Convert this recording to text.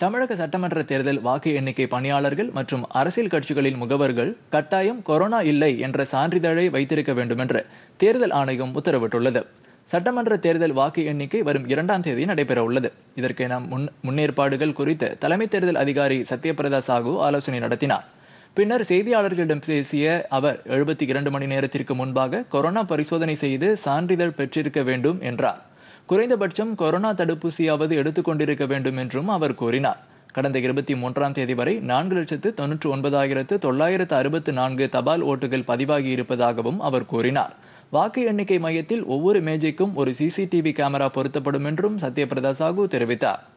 தமிழக சட்டமன்ற தேர்தல் வாக்கு எண்ணிக்கை பணியாளர்கள் மற்றும் அரசியல் கட்சிகளின் முகவர்கள் கட்டாயம் கொரோனா இல்லை என்ற சான்றிதழை வைத்திருக்க வேண்டும் என்று தேர்தல் ஆணையம் உத்தரவிட்டுள்ளது சட்டமன்ற தேர்தல் வாக்கு எண்ணிக்கை வரும் இரண்டாம் தேதி நடைபெற உள்ளது இதற்கென முன் முன்னேற்பாடுகள் குறித்து தலைமை தேர்தல் அதிகாரி சத்யபிரதா சாகு ஆலோசனை நடத்தினார் பின்னர் செய்தியாளர்களிடம் பேசிய அவர் எழுபத்தி இரண்டு மணி நேரத்திற்கு முன்பாக கொரோனா பரிசோதனை செய்து சான்றிதழ் பெற்றிருக்க வேண்டும் என்றார் குறைந்தபட்சம் கொரோனா தடுப்பூசியாவது எடுத்துக்கொண்டிருக்க வேண்டும் என்றும் அவர் கூறினார் கடந்த இருபத்தி மூன்றாம் தேதி வரை நான்கு லட்சத்து தொன்னூற்று ஒன்பதாயிரத்து தொள்ளாயிரத்து அறுபத்து நான்கு தபால் ஓட்டுகள் பதிவாகி இருப்பதாகவும் அவர் கூறினார் வாக்கு எண்ணிக்கை மையத்தில் ஒவ்வொரு மேஜைக்கும் ஒரு சிசிடிவி கேமரா பொருத்தப்படும் என்றும் சத்யபிரதா சாகு தெரிவித்தார்